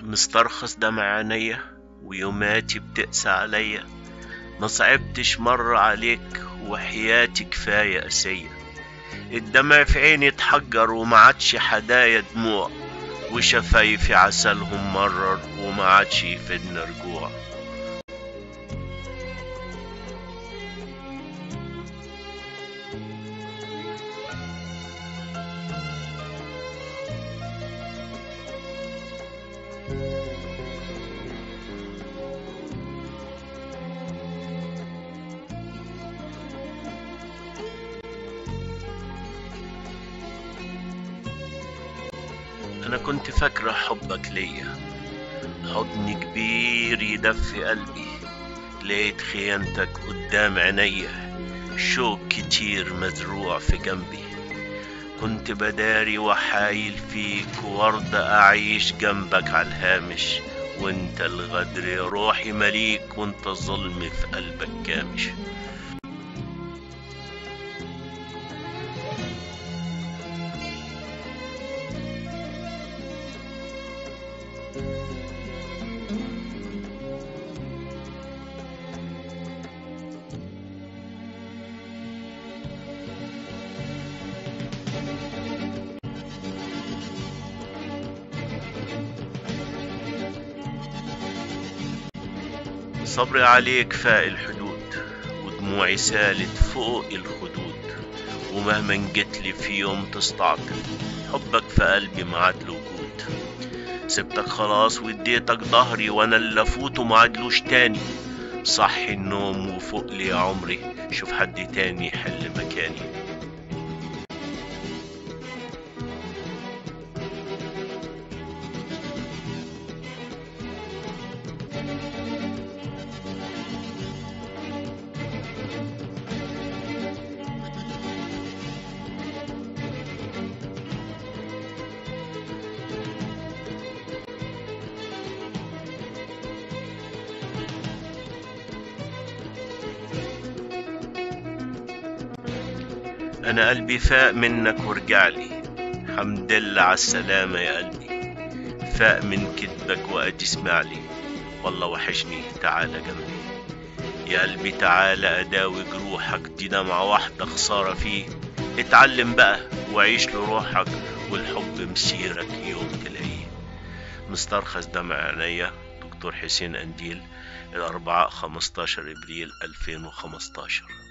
مسترخص دمع عينيا ويوماتي بتقسى عليا ما صعبتش مرة عليك وحياتي كفاية قاسية الدمع في عيني اتحجر وما عادش حدايا دموع وشفايفي عسلهم مرر وما عادش يفيدنا رجوع أنا كنت فاكرة حبك ليا حضن كبير يدفي قلبي لقيت خيانتك قدام عينيا شوق كتير مزروع في جنبي كنت بداري وحايل فيك وارضى أعيش جنبك على الهامش وانت الغدر روحي مليك وانت الظلم في قلبك كامش صبري عليك فاق الحدود ودموعي سالت فوق الخدود ومهما جيتلي في يوم تستعطف حبك في قلبي معاد وجود سبتك خلاص واديتك ظهري وانا اللي افوت ومعادلوش تاني صحي النوم وفوق لي يا عمري شوف حد تاني يحل مكاني انا قلبي فاق منك ورجعلي حمد لله على السلامة يا قلبي فاق من كدبك وادي اسمعلي والله وحشني تعالى جنبي يا قلبي تعالى اداوي جروحك دي دمعة واحدة خسارة فيه اتعلم بقى وعيش لروحك والحب مسيرك يوم تلاقيه مسترخص دمع عينيا دكتور حسين قنديل الأربعاء 15 إبريل 2015